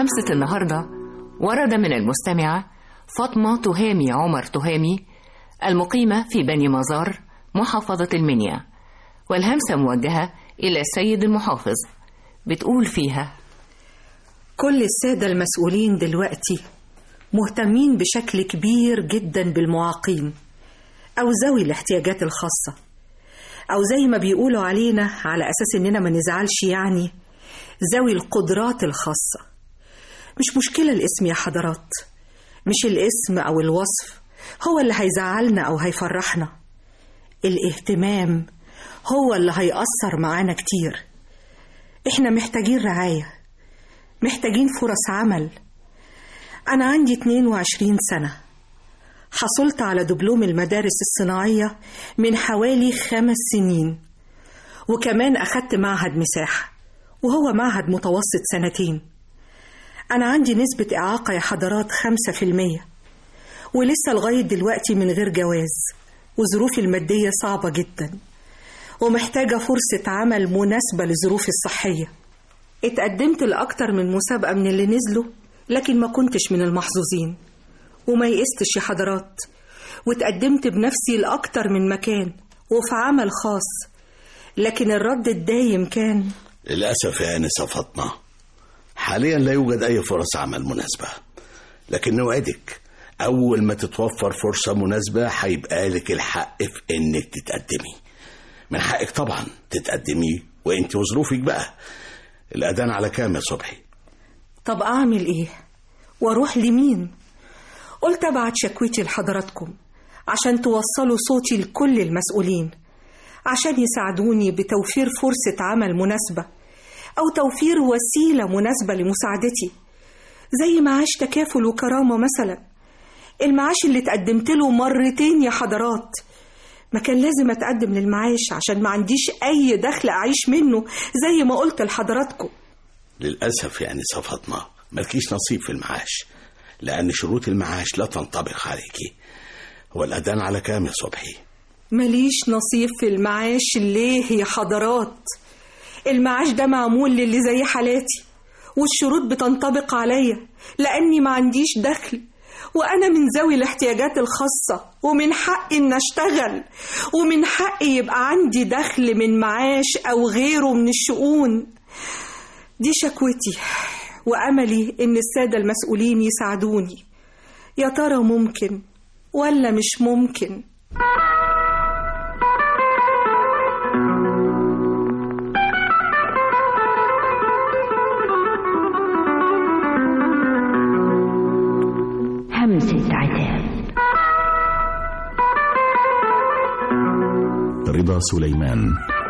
همسة النهاردة ورد من المستمعة فاطمة تهامي عمر تهامي المقيمة في بني مزار محافظة المنيا والهمسة موجهة إلى السيد المحافظ بتقول فيها كل السادة المسؤولين دلوقتي مهتمين بشكل كبير جدا بالمعاقين أو ذوي الاحتياجات الخاصة أو زي ما بيقولوا علينا على أساس إننا ما نزعلش يعني ذوي القدرات الخاصة مش مشكلة الاسم يا حضرات مش الاسم أو الوصف هو اللي هيزعلنا أو هيفرحنا الاهتمام هو اللي هيأثر معانا كتير احنا محتاجين رعاية محتاجين فرص عمل أنا عندي 22 سنة حصلت على دبلوم المدارس الصناعية من حوالي خمس سنين وكمان أخدت معهد مساحة وهو معهد متوسط سنتين أنا عندي نسبة إعاقة يا حضرات خمسة في المية ولسه لغاية دلوقتي من غير جواز وظروفي المادية صعبة جدا ومحتاجة فرصة عمل مناسبة لظروفي الصحية اتقدمت لأكتر من مسابقة من اللي نزلوا لكن ما كنتش من المحظوظين وما يئستش يا حضرات واتقدمت بنفسي لأكتر من مكان وفي عمل خاص لكن الرد الدايم كان للأسف يا آنسة فاطمة حاليا لا يوجد أي فرص عمل مناسبة لكن نوعدك أول ما تتوفر فرصة مناسبة هيبقى لك الحق في إنك تتقدمي من حقك طبعا تتقدمي وإنت وظروفك بقى الأذان على كام يا صبحي طب أعمل إيه؟ وأروح لمين؟ قلت أبعت شكوتي لحضراتكم عشان توصلوا صوتي لكل المسؤولين عشان يساعدوني بتوفير فرصة عمل مناسبة أو توفير وسيلة مناسبة لمساعدتي زي معاش تكافل وكرامة مثلا المعاش اللي اتقدمت له مرتين يا حضرات ما كان لازم اتقدم للمعاش عشان ما عنديش اي دخل اعيش منه زي ما قلت لحضراتكم للأسف يا آنسة فاطمة مالكيش نصيب في المعاش لأن شروط المعاش لا تنطبق عليكي هو الأذان على كام يا صبحي ماليش نصيب في المعاش ليه يا حضرات المعاش ده معمول للي زي حالاتي والشروط بتنطبق عليا لأني ما عنديش دخل وأنا من ذوي الاحتياجات الخاصة ومن حقي إن أشتغل ومن حقي يبقى عندي دخل من معاش أو غيره من الشؤون دي شكوتي وأملي إن السادة المسؤولين يساعدوني يا ترى ممكن ولا مش ممكن همسة عتاب رضا سليمان